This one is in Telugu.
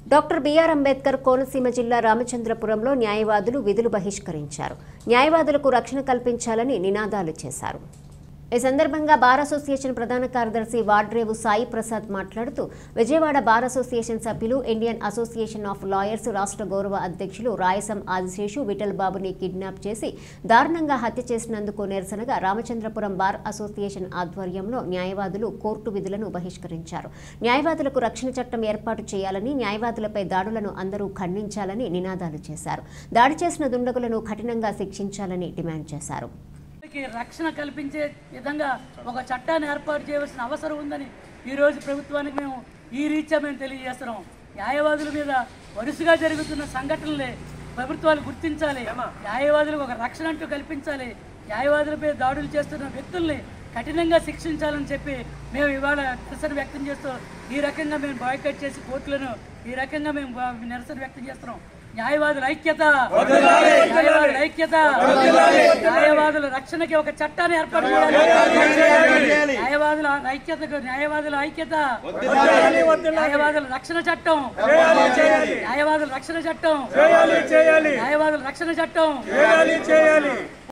డాక్టర్ బిఆర్ అంబేద్కర్ కోనసీమ జిల్లా రామచంద్రపురంలో న్యాయవాదులు విధులు బహిష్కరించారు న్యాయవాదులకు రక్షణ కల్పించాలని నినాదాలు చేశారు ఈ సందర్భంగా బార్ అసోసియేషన్ ప్రధాన కార్యదర్శి వాడ్రేవు సాయి ప్రసాద్ మాట్లాడుతూ విజయవాడ బార్ అసోసియేషన్ సభ్యులు ఇండియన్ అసోసియేషన్ ఆఫ్ లాయర్స్ రాష్ట్ర గౌరవ అధ్యక్షులు రాయసం ఆదిశేషు విఠల్ బాబుని కిడ్నాప్ చేసి దారుణంగా హత్య చేసినందుకు నిరసనగా రామచంద్రపురం బార్ అసోసియేషన్ ఆధ్వర్యంలో న్యాయవాదులు కోర్టు విధులను బహిష్కరించారు న్యాయవాదులకు రక్షణ చట్టం ఏర్పాటు చేయాలని న్యాయవాదులపై దాడులను అందరూ ఖండించాలని నినాదాలు చేశారు దాడి చేసిన దుండగులను కఠినంగా శిక్షించాలని డిమాండ్ చేశారు కి రక్షణ కల్పించే విధంగా ఒక చట్టాన్ని ఏర్పాటు చేయవలసిన అవసరం ఉందని ఈరోజు ప్రభుత్వానికి మేము ఈ రీత్యా మేము తెలియజేస్తున్నాం న్యాయవాదుల మీద వరుసగా జరుగుతున్న సంఘటనలే ప్రభుత్వాలు గుర్తించాలి న్యాయవాదులకు ఒక రక్షణ అంటూ కల్పించాలి న్యాయవాదులపై దాడులు చేస్తున్న వ్యక్తుల్ని కఠినంగా శిక్షించాలని చెప్పి మేము ఇవాళ నిరసన వ్యక్తం చేస్తూ ఈ రకంగా మేము బాయ్కట్ చేసి కోర్టులను ఈ రకంగా మేము బా- నిరసన వ్యక్తం చేస్తున్నాం న్యాయవాదుల ఐక్యత న్యాయవాదుల ఐక్యత న్యాయవాదుల రక్షణకి ఒక చట్టాన్ని ఏర్పాటు చేయాలి న్యాయవాదుల ఐక్యతకు న్యాయవాదుల ఐక్యత న్యాయవాదుల రక్షణ చట్టం న్యాయవాదుల రక్షణ చట్టం న్యాయవాదుల రక్షణ చట్టం